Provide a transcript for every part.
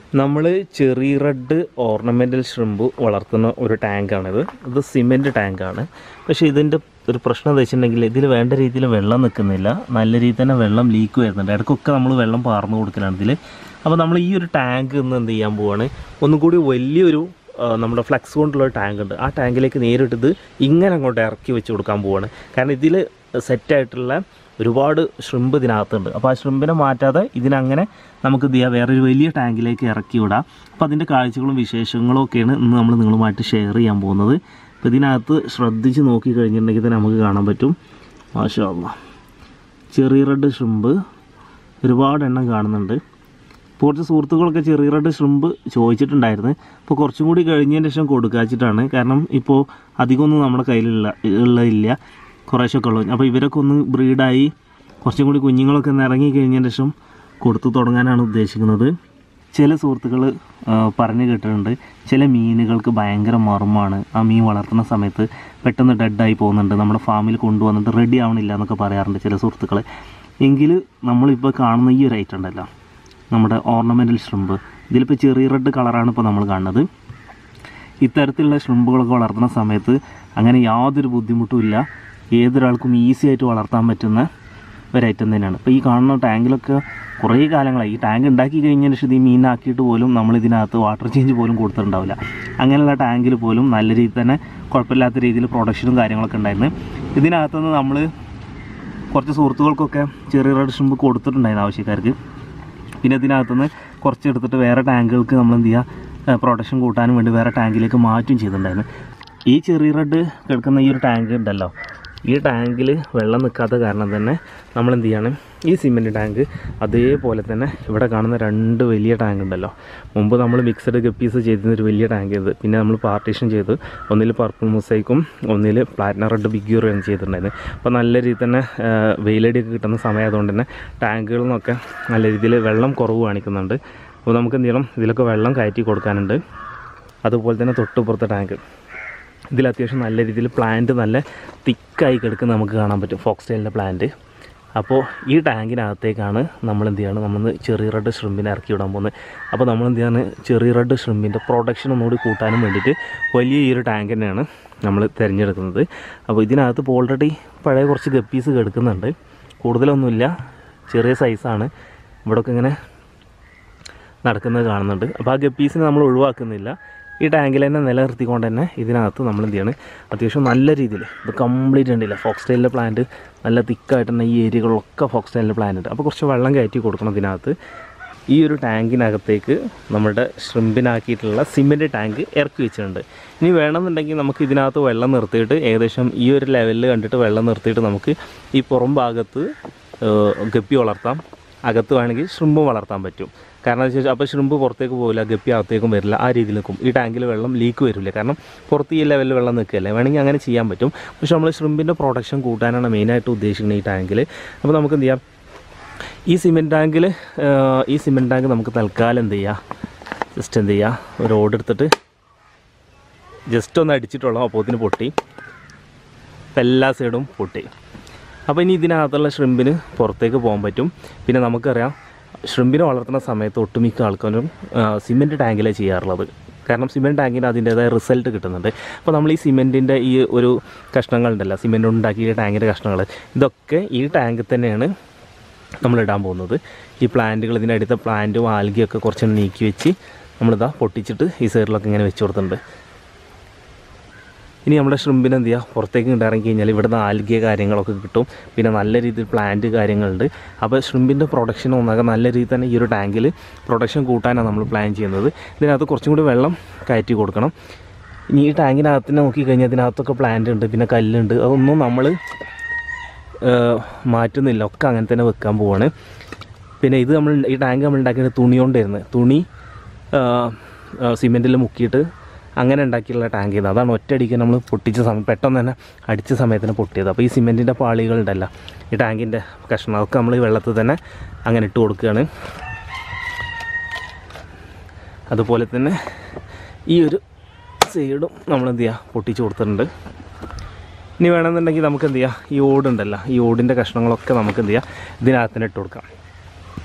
നമ്മൾ cherry red ornamental shrimp വളർത്തുന്ന ഒരു ടാങ്കാണിത് ഇത് സിമെൻറ്റ് ടാങ്കാണ് പക്ഷേ ഇതിൻ്റെ ഒരു പ്രശ്നം എന്താ വെച്ചിട്ടുണ്ടെങ്കിൽ ഇതിൽ വേണ്ട രീതിയിൽ വെള്ളം നിൽക്കുന്നില്ല നല്ല രീതിയിൽ തന്നെ വെള്ളം ലീക്ക് വരുന്നുണ്ട് ഇടയ്ക്കൊക്കെ നമ്മൾ വെള്ളം പാർന്നു കൊടുക്കലാണ് ഇതിൽ അപ്പോൾ നമ്മൾ ഈ ഒരു ടാങ്ക് ഇന്ന് എന്ത് ചെയ്യാൻ പോവാണ് ഒന്നും കൂടി വലിയൊരു ആ, നമ്മുടെ ഫ്ലക്സ് കൊണ്ടുള്ള ഒരു ടാങ്ക് ഉണ്ട് ആ ടാങ്കിലേക്ക് നേരിട്ട് ഇത് ഇങ്ങനെ അങ്ങോട്ട് ഇറക്കി വെച്ച് കൊടുക്കാൻ പോവാണ് കാരണം ഇതിൽ സെറ്റായിട്ടുള്ള ഒരുപാട് ഷ്രിമ്പ് ഇതിനകത്തുണ്ട് അപ്പോൾ ആ ഷ്രിമ്പിനെ മാറ്റാതെ ഇതിനങ്ങനെ നമുക്ക് എന്ത് ചെയ്യാം വേറൊരു വലിയ ടാങ്കിലേക്ക് ഇറക്കി വിടാം അപ്പോൾ അതിൻ്റെ കാഴ്ചകളും വിശേഷങ്ങളും ഒക്കെയാണ് ഇന്ന് നമ്മൾ നിങ്ങളുമായിട്ട് ഷെയർ ചെയ്യാൻ പോകുന്നത് അപ്പോൾ ഇതിനകത്ത് ശ്രദ്ധിച്ച് നോക്കി കഴിഞ്ഞിട്ടുണ്ടെങ്കിൽ തന്നെ നമുക്ക് കാണാൻ പറ്റും മാഷാ അല്ലാ ചെറിയ റെഡ് ഷ്രിമ്പ് ഒരുപാട് എണ്ണം കാണുന്നുണ്ട് ഇപ്പോൾ കുറച്ച് സുഹൃത്തുക്കളൊക്കെ ചെറിയ റെഡ് ഷ്രിമ്പ് ചോദിച്ചിട്ടുണ്ടായിരുന്നു ഇപ്പോൾ കുറച്ചും കൂടി കഴിഞ്ഞതിന് ശേഷം കൊടുക്കാച്ചിട്ടാണ് കാരണം ഇപ്പോൾ അധികമൊന്നും നമ്മുടെ കയ്യിലുള്ള ഉള്ളതില്ല കുറേശ്ശൊക്കെ ഉള്ളു അപ്പോൾ ഇവരൊക്കെ ഒന്ന് ബ്രീഡായി കുറച്ചും കൂടി കുഞ്ഞുങ്ങളൊക്കെ ഒന്ന് ഇറങ്ങി കഴിഞ്ഞതിന് ശേഷം കൊടുത്തു തുടങ്ങാനാണ് ഉദ്ദേശിക്കുന്നത് ചില സുഹൃത്തുക്കൾ പറഞ്ഞു കേട്ടിട്ടുണ്ട് ചില മീനുകൾക്ക് ഭയങ്കര മർമ്മമാണ് ആ മീൻ വളർത്തുന്ന സമയത്ത് പെട്ടെന്ന് ഡെഡായി പോകുന്നുണ്ട് നമ്മുടെ ഫാമിൽ കൊണ്ടുവന്നിട്ട് റെഡി ആവണില്ല എന്നൊക്കെ പറയാറുണ്ട് ചില സുഹൃത്തുക്കൾ എങ്കിൽ നമ്മളിപ്പോൾ കാണുന്ന ഈ ഒരു ഐറ്റം ഉണ്ടല്ലോ നമ്മുടെ ഓർണമെൻ്റൽ ഷ്രിമ്പ് ഇതിലിപ്പോൾ ചെറിയ റെഡ് കളറാണ് ഇപ്പോൾ നമ്മൾ കാണുന്നത് ഇത്തരത്തിലുള്ള ഷ്രിമ്പുകളൊക്കെ വളർത്തുന്ന സമയത്ത് അങ്ങനെ യാതൊരു ബുദ്ധിമുട്ടും ഇല്ല ഏതൊരാൾക്കും ഈസി ആയിട്ട് വളർത്താൻ പറ്റുന്ന ഒരു ഐറ്റം തന്നെയാണ് ഇപ്പോൾ ഈ കാണുന്ന ടാങ്കിലൊക്കെ കുറേ കാലങ്ങളായി ഈ ടാങ്ക് ഉണ്ടാക്കി കഴിഞ്ഞതിന് ശേഷം ഈ മീനാക്കിയിട്ട് പോലും നമ്മൾ ഇതിനകത്ത് വാട്ടർ ചേഞ്ച് പോലും കൊടുത്തിട്ടുണ്ടാവില്ല അങ്ങനെയുള്ള ടാങ്കിൽ പോലും നല്ല രീതിയിൽ തന്നെ കുഴപ്പമില്ലാത്ത രീതിയിൽ പ്രൊഡക്ഷനും കാര്യങ്ങളൊക്കെ ഉണ്ടായിരുന്നു ഇതിനകത്തുനിന്ന് നമ്മൾ കുറച്ച് സുഹൃത്തുക്കൾക്കൊക്കെ ചെറിയ റെഡ് ഷ്രിമ്പ് കൊടുത്തിട്ടുണ്ടായിരുന്നു ആവശ്യക്കാർക്ക് പിന്നെ ഇതിനകത്തുനിന്ന് കുറച്ച് എടുത്തിട്ട് വേറെ ടാങ്കുകൾക്ക് നമ്മൾ എന്ത് ചെയ്യുക പ്രൊട്ടക്ഷൻ കൂട്ടാനും വേണ്ടി വേറെ ടാങ്കിലേക്ക് മാറ്റും ചെയ്തിട്ടുണ്ടായിരുന്നു ഈ ചെറിയ റെഡ് കിടക്കുന്ന ഈ ഒരു ടാങ്ക് ഉണ്ടല്ലോ ഈ ടാങ്കിൽ വെള്ളം നിൽക്കാത്ത കാരണം തന്നെ നമ്മൾ എന്ത് ചെയ്യണം ഈ സിമെൻറ്റ് ടാങ്ക് അതേപോലെ തന്നെ ഇവിടെ കാണുന്ന രണ്ട് വലിയ ടാങ്ക് ഉണ്ടല്ലോ മുമ്പ് നമ്മൾ മിക്സഡ് ഗപ്പീസ് ചെയ്തിരുന്ന ഒരു വലിയ ടാങ്ക് ഇത് പിന്നെ നമ്മൾ പാർട്ടീഷൻ ചെയ്ത് ഒന്നിൽ പർപ്പിൾ മുസൈക്കും ഒന്നിൽ പ്ലാറ്റിന റെഡ് ബിഗ്യൂറും ചെയ്തിട്ടുണ്ടായിരുന്നു അപ്പോൾ നല്ല രീതിയിൽ തന്നെ ആ, വെയിലടിയൊക്കെ കിട്ടുന്ന സമയമായതുകൊണ്ട് തന്നെ ടാങ്കുകളിൽ നിന്നൊക്കെ നല്ല രീതിയിൽ വെള്ളം കുറവ് കാണിക്കുന്നുണ്ട് അപ്പോൾ നമുക്ക് എന്ത് ചെയ്യണം ഇതിലൊക്കെ വെള്ളം കയറ്റി കൊടുക്കാനുണ്ട് അതുപോലെ തന്നെ തൊട്ടുപുറത്തെ ടാങ്ക് ഇതിൽ അത്യാവശ്യം നല്ല രീതിയിൽ പ്ലാന്റ് നല്ല തിക്കായി കിടക്കുന്ന നമുക്ക് കാണാൻ പറ്റും ഫോക്സ്റ്റൈലിൻ്റെ പ്ലാന്റ് അപ്പോൾ ഈ ടാങ്കിനകത്തേക്കാണ് നമ്മൾ എന്ത് ചെയ്യണം നമ്മൾ ചെറിയ റെഡ് ഷ്രിമ്പിനെ ഇറക്കി വിടാൻ പോകുന്നത് അപ്പോൾ നമ്മൾ എന്ത് ചെയ്യാണ് ചെറിയ റെഡ് ഷ്രിമ്പിൻ്റെ പ്രൊഡക്ഷൻ ഒന്നുകൂടി കൂട്ടാനും വേണ്ടിയിട്ട് വലിയ ഈ ഒരു ടാങ്ക് തന്നെയാണ് നമ്മൾ തിരഞ്ഞെടുക്കുന്നത് അപ്പോൾ ഇതിനകത്ത് ഇപ്പോൾ ഓൾറെഡി പഴയ കുറച്ച് ഗപ്പീസ് കിടക്കുന്നുണ്ട് കൂടുതലൊന്നുമില്ല ചെറിയ സൈസാണ് ഇവിടെയൊക്കെ ഇങ്ങനെ നടക്കുന്നത് കാണുന്നുണ്ട് അപ്പോൾ ആ ഗപ്പീസിനെ നമ്മൾ ഒഴിവാക്കുന്നില്ല ഈ ടാങ്കിൽ തന്നെ നിലനിർത്തിക്കൊണ്ട് തന്നെ ഇതിനകത്ത് നമ്മൾ എന്ത് ചെയ്യാണ് അത്യാവശ്യം നല്ല രീതിയിൽ ഇത് കംപ്ലീറ്റ് ഉണ്ടില്ല ഫോക്സ് സ്റ്റൈലിൻ്റെ പ്ലാന്റ് നല്ല തിക്കായിട്ട് തന്നെ ഈ ഏരിയകളിലൊക്കെ ഫോക്സ് സ്റ്റൈലിൻ്റെ പ്ലാന്റ് ഉണ്ട് അപ്പോൾ കുറച്ച് വെള്ളം കയറ്റി കൊടുക്കണം ഇതിനകത്ത് ഈ ഒരു ടാങ്കിനകത്തേക്ക് നമ്മുടെ ഷ്രിമ്പിനാക്കിയിട്ടുള്ള സിമെൻറ്റ് ടാങ്ക് ഇറക്കി വെച്ചിട്ടുണ്ട് ഇനി വേണമെന്നുണ്ടെങ്കിൽ നമുക്ക് ഇതിനകത്ത് വെള്ളം നിർത്തിയിട്ട് ഏകദേശം ഈ ഒരു ലെവലിൽ കണ്ടിട്ട് വെള്ളം നിർത്തിയിട്ട് നമുക്ക് ഈ പുറം ഭാഗത്ത് ഏഹ്, ഗപ്പി വളർത്താം അകത്ത് വേണമെങ്കിൽ ഷ്രിമ്പും വളർത്താൻ പറ്റും കാരണം എന്താ വെച്ചാൽ അപ്പോൾ ഷ്രിമ്പ് പുറത്തേക്ക് പോകില്ല ഗപ്പി അകത്തേക്കും വരില്ല ആ രീതിയിൽ നിൽക്കും ഈ ടാങ്കിൽ വെള്ളം ലീക്ക് വരില്ല കാരണം പുറത്ത് ഈ ലെവലിൽ വെള്ളം നിൽക്കുകയല്ലേ വേണമെങ്കിൽ അങ്ങനെ ചെയ്യാൻ പറ്റും പക്ഷെ നമ്മൾ ഷ്രിമ്പിൻ്റെ പ്രൊഡക്ഷൻ കൂട്ടാനാണ് മെയിനായിട്ട് ഉദ്ദേശിക്കുന്നത് ഈ ടാങ്കിൽ അപ്പോൾ നമുക്ക് എന്ത് ചെയ്യാം ഈ സിമെൻറ്റ് ടാങ്കിൽ ഈ സിമെൻറ്റ് ടാങ്ക് നമുക്ക് തൽക്കാലം എന്ത് ചെയ്യാം ജസ്റ്റ് എന്ത് ചെയ്യുക ഒരു ഓട് എടുത്തിട്ട് ജസ്റ്റ് ഒന്ന് അടിച്ചിട്ടുള്ളൂ അപ്പോത്തിന് പൊട്ടി ഇപ്പം എല്ലാ സൈഡും പൊട്ടി അപ്പോൾ ഇനി ഇതിനകത്തുള്ള ഷ്രിമ്പിന് പുറത്തേക്ക് പോകാൻ പറ്റും പിന്നെ നമുക്കറിയാം ഷ്രിമ്പിനെ വളർത്തുന്ന സമയത്ത് ഒട്ടുമിക്ക ആൾക്കാരും സിമെൻറ്റ് ടാങ്കിലേ ചെയ്യാറുള്ളത് കാരണം സിമെൻറ്റ് ടാങ്കിന് അതിൻ്റേതായ റിസൾട്ട് കിട്ടുന്നുണ്ട് അപ്പോൾ നമ്മൾ ഈ സിമെൻറ്റിൻ്റെ ഈ ഒരു കഷ്ണങ്ങളുണ്ടല്ലോ സിമെൻറ്റ് ഉണ്ടാക്കിയ ടാങ്കിൻ്റെ കഷ്ണങ്ങൾ ഇതൊക്കെ ഈ ടാങ്കിൽ തന്നെയാണ് നമ്മൾ ഇടാൻ പോകുന്നത് ഈ പ്ലാന്റുകൾ ഇതിൻ്റെ അടുത്ത പ്ലാന്റും ആൽഗയൊക്കെ കുറച്ച് നീക്കി വെച്ച് നമ്മളിതാ പൊട്ടിച്ചിട്ട് ഈ സൈഡിലൊക്കെ ഇങ്ങനെ വെച്ച് കൊടുത്തിട്ടുണ്ട് ഇനി നമ്മുടെ ഷ്രിമ്പിന് എന്ത് ചെയ്യുക പുറത്തേക്ക് ഇറങ്ങി കഴിഞ്ഞാൽ ഇവിടുന്ന് ആൽഗിയ കാര്യങ്ങളൊക്കെ കിട്ടും പിന്നെ നല്ല രീതിയിൽ പ്ലാന്റ് കാര്യങ്ങളുണ്ട് അപ്പോൾ ഷ്രിമ്പിൻ്റെ പ്രൊഡക്ഷൻ ഒന്നാകെ നല്ല രീതിയിൽ തന്നെ ഈ ഒരു ടാങ്കിൽ പ്രൊഡക്ഷൻ കൂട്ടാനാണ് നമ്മൾ പ്ലാൻ ചെയ്യുന്നത് ഇതിനകത്ത് കുറച്ചും കൂടി വെള്ളം കയറ്റി കൊടുക്കണം ഇനി ഈ ടാങ്കിനകത്ത് നോക്കി കഴിഞ്ഞാൽ ഇതിനകത്തൊക്കെ പ്ലാന്റ് ഉണ്ട് പിന്നെ കല്ലുണ്ട് അതൊന്നും നമ്മൾ മാറ്റുന്നില്ല ഒക്കെ അങ്ങനെ തന്നെ വെക്കാൻ പോവാണ് പിന്നെ ഇത് നമ്മൾ ഈ ടാങ്ക് നമ്മൾ ഉണ്ടാക്കിയത് തുണി കൊണ്ടായിരുന്നു തുണി സിമെൻറ്റിൽ മുക്കിയിട്ട് അങ്ങനെ ഉണ്ടാക്കിയുള്ള ടാങ്ക് ചെയ്ത് അതാണ് ഒറ്റയടിക്ക് നമ്മൾ പൊട്ടിച്ച സമയം പെട്ടെന്ന് തന്നെ അടിച്ച സമയത്തിന് പൊട്ടിയത് അപ്പോൾ ഈ സിമെൻറ്റിൻ്റെ പാളികളുണ്ടല്ലോ ഈ ടാങ്കിൻ്റെ കഷ്ണം അതൊക്കെ നമ്മൾ ഈ വെള്ളത്തിൽ തന്നെ അങ്ങനെ ഇട്ട് കൊടുക്കുകയാണ് അതുപോലെ തന്നെ ഈ ഒരു സൈഡും നമ്മൾ എന്ത് ചെയ്യുക പൊട്ടിച്ച് കൊടുത്തിട്ടുണ്ട് ഇനി വേണമെന്നുണ്ടെങ്കിൽ നമുക്ക് എന്ത് ചെയ്യാം ഈ ഓടുണ്ടല്ലോ ഈ ഓടിൻ്റെ കഷ്ണങ്ങളൊക്കെ നമുക്ക് എന്ത് ചെയ്യാം ഇതിനകത്ത് തന്നെ ഇട്ട് കൊടുക്കാം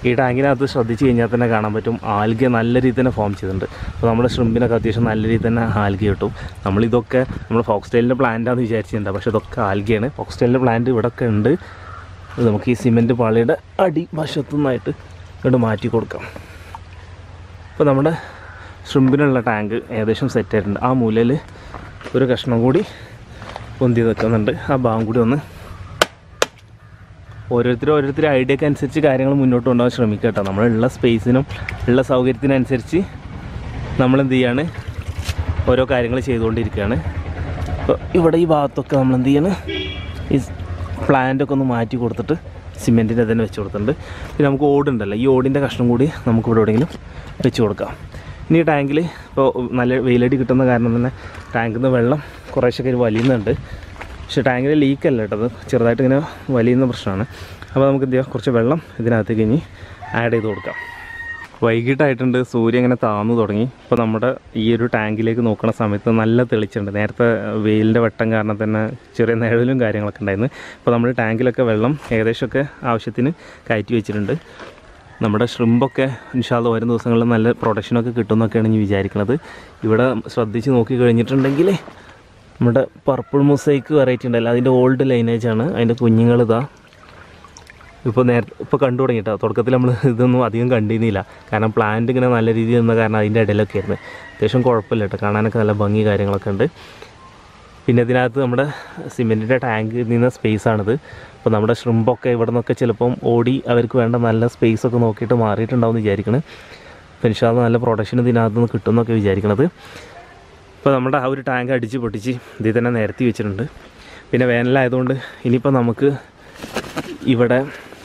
ഈ ടാങ്കിനകത്ത് ശ്രദ്ധിച്ച് കഴിഞ്ഞാൽ തന്നെ കാണാൻ പറ്റും ആൽഗ നല്ല രീതിയിൽ തന്നെ ഫോം ചെയ്തിട്ടുണ്ട് അപ്പോൾ നമ്മുടെ ഷ്രിമ്പിനൊക്കെ അത്യാവശ്യം നല്ല രീതിയിൽ തന്നെ ആൽഗ കിട്ടും നമ്മളിതൊക്കെ നമ്മൾ ഫോക്സ്റ്റൈലിൻ്റെ പ്ലാന്റാന്ന് വിചാരിച്ചിട്ടുണ്ട് പക്ഷേ ഇതൊക്കെ ആൽഗയാണ് ഫോക്സ്റ്റൈലിൻ്റെ പ്ലാന്റ് ഇവിടെ ഒക്കെ ഉണ്ട് അത് നമുക്ക് ഈ സിമെൻറ്റ് പാളിയുടെ അടിവശത്തു നിന്നായിട്ട് ഇങ്ങോട്ട് മാറ്റി കൊടുക്കാം അപ്പോൾ നമ്മുടെ ഷ്രിമ്പിനുള്ള ടാങ്ക് ഏകദേശം സെറ്റ് ആയിട്ടുണ്ട് ആ മൂലയിൽ ഒരു കഷ്ണം കൂടി പൊന്തി നിൽക്കുന്നുണ്ട് ആ ഭാഗം കൂടി ഒന്ന് ഓരോരുത്തരും ഓരോരുത്തരും ഐഡിയക്ക് അനുസരിച്ച് കാര്യങ്ങൾ മുന്നോട്ട് കൊണ്ടുപോകാൻ ശ്രമിക്കുക കേട്ടോ നമ്മളുള്ള സ്പേസിനും ഉള്ള സൗകര്യത്തിനനുസരിച്ച് നമ്മൾ എന്ത് ചെയ്യാണ് ഓരോ കാര്യങ്ങൾ ചെയ്തുകൊണ്ടിരിക്കുകയാണ് അപ്പോൾ ഇവിടെ ഈ ഭാഗത്തൊക്കെ നമ്മൾ എന്ത് ചെയ്യാണ് ഈ പ്ലാന്റൊക്കെ ഒന്ന് മാറ്റി കൊടുത്തിട്ട് സിമെൻറ്റിൻ്റെ തന്നെ വെച്ച് കൊടുത്തിട്ടുണ്ട് പിന്നെ നമുക്ക് ഓടുണ്ടല്ലോ ഈ ഓടിൻ്റെ കഷ്ണം കൂടി നമുക്ക് ഇവിടെ എവിടെയെങ്കിലും വെച്ച് കൊടുക്കാം ഇനി ഈ ടാങ്കിൽ ഇപ്പോൾ നല്ല വെയിലടി കിട്ടുന്ന കാരണം തന്നെ ടാങ്കിൽ നിന്ന് വെള്ളം കുറേശ്ശൊക്കെ ഇത് വലിയുന്നുണ്ട് പക്ഷേ ടാങ്കിൽ ലീക്കല്ല കേട്ടോ അത് ചെറുതായിട്ട് ഇങ്ങനെ വലിയുന്ന പ്രശ്നമാണ് അപ്പോൾ നമുക്ക് എന്ത് ചെയ്യാം കുറച്ച് വെള്ളം ഇതിനകത്തേക്ക് ഇനി ആഡ് ചെയ്ത് കൊടുക്കാം വൈകിട്ടായിട്ടുണ്ട് സൂര്യൻ ഇങ്ങനെ താന്നു തുടങ്ങി ഇപ്പോൾ നമ്മുടെ ഈ ഒരു ടാങ്കിലേക്ക് നോക്കുന്ന സമയത്ത് നല്ല തെളിച്ചുണ്ട് നേരത്തെ വെയിലിൻ്റെ വെട്ടം കാരണം തന്നെ ചെറിയ നിഴലും കാര്യങ്ങളൊക്കെ ഉണ്ടായിരുന്നു ഇപ്പോൾ നമ്മൾ ടാങ്കിലൊക്കെ വെള്ളം ഏകദേശമൊക്കെ ആവശ്യത്തിന് കയറ്റി വെച്ചിട്ടുണ്ട് നമ്മുടെ ഷ്രിമ്പൊക്കെ ഇൻഷാല്ല വരും ദിവസങ്ങളിൽ നല്ല പ്രൊഡക്ഷനൊക്കെ കിട്ടുമെന്നൊക്കെയാണ് ഞാൻ വിചാരിക്കുന്നത് ഇവിടെ ശ്രദ്ധിച്ച് നോക്കി കഴിഞ്ഞിട്ടുണ്ടെങ്കിൽ നമ്മുടെ പർപ്പിൾ മൊസൈക്ക് വെറൈറ്റി ഉണ്ടല്ലോ അതിൻ്റെ ഓൾഡ് ലൈനേജ് ആണ് അതിൻ്റെ കുഞ്ഞുങ്ങൾ ഇതാ ഇപ്പോൾ നേരത്തെ ഇപ്പോൾ കണ്ടു തുടങ്ങിയിട്ടോ തുടക്കത്തിൽ നമ്മൾ ഇതൊന്നും അധികം കണ്ടിരുന്നില്ല കാരണം പ്ലാന്റ് ഇങ്ങനെ നല്ല രീതിയിൽ നിന്ന കാരണം അതിൻ്റെ ഇടയിലൊക്കെ ആയിരുന്നു അത്യാവശ്യം കുഴപ്പമില്ല കേട്ടോ കാണാനൊക്കെ നല്ല ഭംഗി കാര്യങ്ങളൊക്കെ ഉണ്ട് പിന്നെ ഇതിനകത്ത് നമ്മുടെ സിമെൻറ്റിൻ്റെ ടാങ്ക് നിന്ന സ്പേസാണിത് അപ്പോൾ നമ്മുടെ ഷ്രിമ്പൊക്കെ ഇവിടെ നിന്നൊക്കെ ചിലപ്പം ഓടി അവർക്ക് വേണ്ട നല്ല സ്പേസൊക്കെ നോക്കിയിട്ട് മാറിയിട്ടുണ്ടാവും എന്ന് വിചാരിക്കണം അപ്പോൾ ഇൻഷാല്ല നല്ല പ്രൊഡക്ഷൻ ഇതിനകത്ത് നിന്ന് കിട്ടുമെന്നൊക്കെ വിചാരിക്കണത് ഇപ്പോൾ നമ്മുടെ ആ ഒരു ടാങ്ക് അടിച്ച് പൊട്ടിച്ച് ഇതിൽ തന്നെ നിരത്തി വെച്ചിട്ടുണ്ട് പിന്നെ വേനലായതുകൊണ്ട് ഇനിയിപ്പോൾ നമുക്ക് ഇവിടെ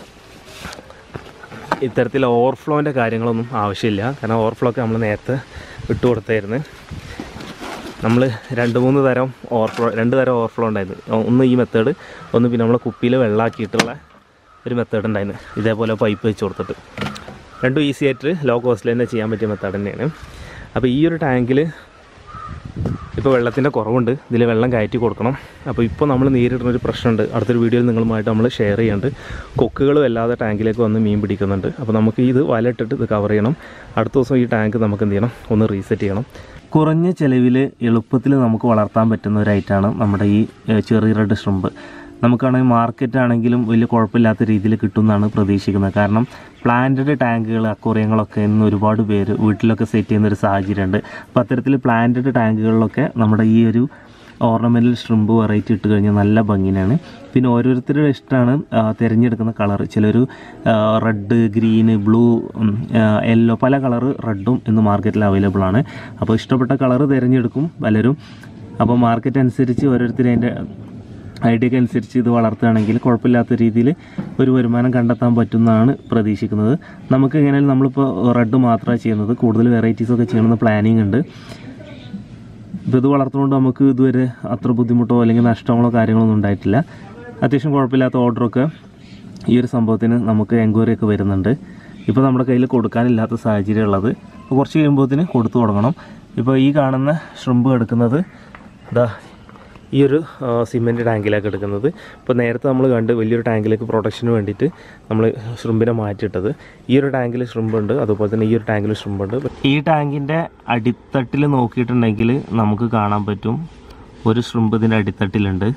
ഇത്തരത്തിൽ ഓവർഫ്ലോൻ്റെ കാര്യങ്ങളൊന്നും ആവശ്യമില്ല കാരണം ഓവർഫ്ലോ ഒക്കെ നമ്മൾ നേരത്തെ വിട്ടു കൊടുത്തായിരുന്നു നമ്മൾ രണ്ട് മൂന്ന് തരം ഓവർഫ്ലോ രണ്ട് തരം ഓവർഫ്ലോ ഉണ്ടായിരുന്നു ഒന്ന് ഈ മെത്തേഡ് ഒന്ന് പിന്നെ നമ്മൾ കുപ്പിയിൽ വെള്ളമാക്കിയിട്ടുള്ള ഒരു മെത്തേഡ് ഉണ്ടായിരുന്നു ഇതേപോലെ പൈപ്പ് വെച്ച് കൊടുത്തിട്ട് രണ്ടും ഈസി ആയിട്ട് ലോ കോസ്റ്റിൽ തന്നെ ചെയ്യാൻ പറ്റിയ മെത്തേഡ് തന്നെയാണ് അപ്പോൾ ഈ ഒരു ടാങ്കിൽ ഇപ്പോൾ വെള്ളത്തിൻ്റെ കുറവുണ്ട് ഇതിൽ വെള്ളം കയറ്റി കൊടുക്കണം അപ്പോൾ ഇപ്പോൾ നമ്മൾ നേരിടുന്ന ഒരു പ്രശ്നമുണ്ട് അടുത്തൊരു വീഡിയോയിൽ നിങ്ങളുമായിട്ട് നമ്മൾ ഷെയർ ചെയ്യുന്നുണ്ട് കൊക്കുകളും അല്ലാതെ ടാങ്കിലേക്ക് വന്ന് മീൻ പിടിക്കുന്നുണ്ട് അപ്പോൾ നമുക്ക് ഇത് വലയിട്ടിട്ട് ഇത് കവർ ചെയ്യണം അടുത്ത ദിവസം ഈ ടാങ്ക് നമുക്ക് എന്ത് ചെയ്യണം ഒന്ന് റീസെറ്റ് ചെയ്യണം കുറഞ്ഞ ചിലവിൽ എളുപ്പത്തിൽ നമുക്ക് വളർത്താൻ പറ്റുന്ന ഒരു ഐറ്റമാണ് നമ്മുടെ ഈ ഏഹ്, ചെറിയ റെഡ് ഷ്രിമ്പ് നമുക്കാണെങ്കിൽ മാർക്കറ്റ് ആണെങ്കിലും വലിയ കുഴപ്പമില്ലാത്ത രീതിയിൽ കിട്ടുമെന്നാണ് പ്രതീക്ഷിക്കുന്നത് കാരണം പ്ലാന്റഡ് ടാങ്കുകൾ അക്വറിയങ്ങളൊക്കെ ഇന്ന് ഒരുപാട് പേര് വീട്ടിലൊക്കെ സെറ്റ് ചെയ്യുന്ന ഒരു സാഹചര്യമുണ്ട് അപ്പോൾ അത്തരത്തിൽ പ്ലാന്റഡ് ടാങ്കുകളിലൊക്കെ നമ്മുടെ ഈ ഒരു ഓർണമെൻറ്റൽ ഷ്രിമ്പ് വെറൈറ്റി ഇട്ട് കഴിഞ്ഞാൽ നല്ല ഭംഗിനാണ് പിന്നെ ഓരോരുത്തരുടെ ഇഷ്ടമാണ് ആ, തിരഞ്ഞെടുക്കുന്ന കളർ ചിലർ റെഡ് ഗ്രീന് ബ്ലൂ യെല്ലോ പല കളറ് റെഡും ഇന്ന് മാർക്കറ്റിൽ അവൈലബിൾ ആണ് അപ്പോൾ ഇഷ്ടപ്പെട്ട കളറ് തിരഞ്ഞെടുക്കും പലരും അപ്പോൾ മാർക്കറ്റ് അനുസരിച്ച് ഓരോരുത്തരും അതിൻ്റെ ഐഡിയക്ക് അനുസരിച്ച് ഇത് വളർത്തുകയാണെങ്കിൽ കുഴപ്പമില്ലാത്ത രീതിയിൽ ഒരു വരുമാനം കണ്ടെത്താൻ പറ്റുമെന്നാണ് പ്രതീക്ഷിക്കുന്നത് നമുക്ക് എങ്ങനെയാലും നമ്മളിപ്പോൾ റെഡ് മാത്രമാണ് ചെയ്യുന്നത് കൂടുതൽ വെറൈറ്റീസൊക്കെ ചെയ്യണമെന്ന് പ്ലാനിങ് ഉണ്ട് ഇപ്പോൾ ഇത് വളർത്തുകൊണ്ട് നമുക്ക് ഇതുവരെ അത്ര ബുദ്ധിമുട്ടോ അല്ലെങ്കിൽ നഷ്ടങ്ങളോ കാര്യങ്ങളൊന്നും ഉണ്ടായിട്ടില്ല അത്യാവശ്യം കുഴപ്പമില്ലാത്ത ഓർഡറൊക്കെ ഈ ഒരു സംഭവത്തിന് നമുക്ക് എൻക്വയറി ഒക്കെ വരുന്നുണ്ട് ഇപ്പോൾ നമ്മുടെ കയ്യിൽ കൊടുക്കാനില്ലാത്ത സാഹചര്യം ഉള്ളത് അപ്പോൾ കുറച്ച് കഴിയുമ്പോഴത്തിന് കൊടുത്തു തുടങ്ങണം ഇപ്പോൾ ഈ കാണുന്ന ഷ്രിമ്പ് എടുക്കുന്നത് ഇതാ ഈ ഒരു സിമെൻറ്റ് ടാങ്കിലേക്ക് എടുക്കുന്നത് ഇപ്പോൾ നേരത്തെ നമ്മൾ കണ്ട് വലിയൊരു ടാങ്കിലേക്ക് പ്രൊട്ടക്ഷന് വേണ്ടിയിട്ട് നമ്മൾ ഷ്രിമ്പിനെ മാറ്റിയിട്ടത് ഈ ഒരു ടാങ്കിൽ ഷ്രിമ്പുണ്ട് അതുപോലെ തന്നെ ഈ ഒരു ടാങ്കിൽ ഷ്രിമ്പുണ്ട് ഈ ടാങ്കിൻ്റെ അടിത്തട്ടിൽ നോക്കിയിട്ടുണ്ടെങ്കിൽ നമുക്ക് കാണാൻ പറ്റും ഒരു ഷ്രിമ്പ് ഇതിൻ്റെ അടിത്തട്ടിലുണ്ട്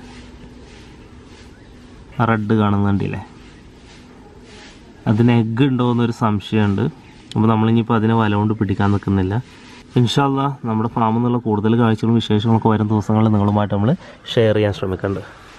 റെഡ് കാണുന്നുണ്ടല്ലേ അതിന് എഗ്ഗ് ഉണ്ടോ എന്നൊരു സംശയമുണ്ട് അപ്പോൾ നമ്മളിനിയിപ്പോൾ അതിനെ വല കൊണ്ട് പിടിക്കാൻ നിൽക്കുന്നില്ല ഇൻഷാല്ല നമ്മുടെ ഫാമിൽ നിന്നുള്ള കൂടുതൽ കാഴ്ചകളും വിശേഷങ്ങളൊക്കെ വരും ദിവസങ്ങളിൽ നിങ്ങളുമായിട്ട് നമ്മൾ ഷെയർ ചെയ്യാൻ ശ്രമിക്കുന്നുണ്ട്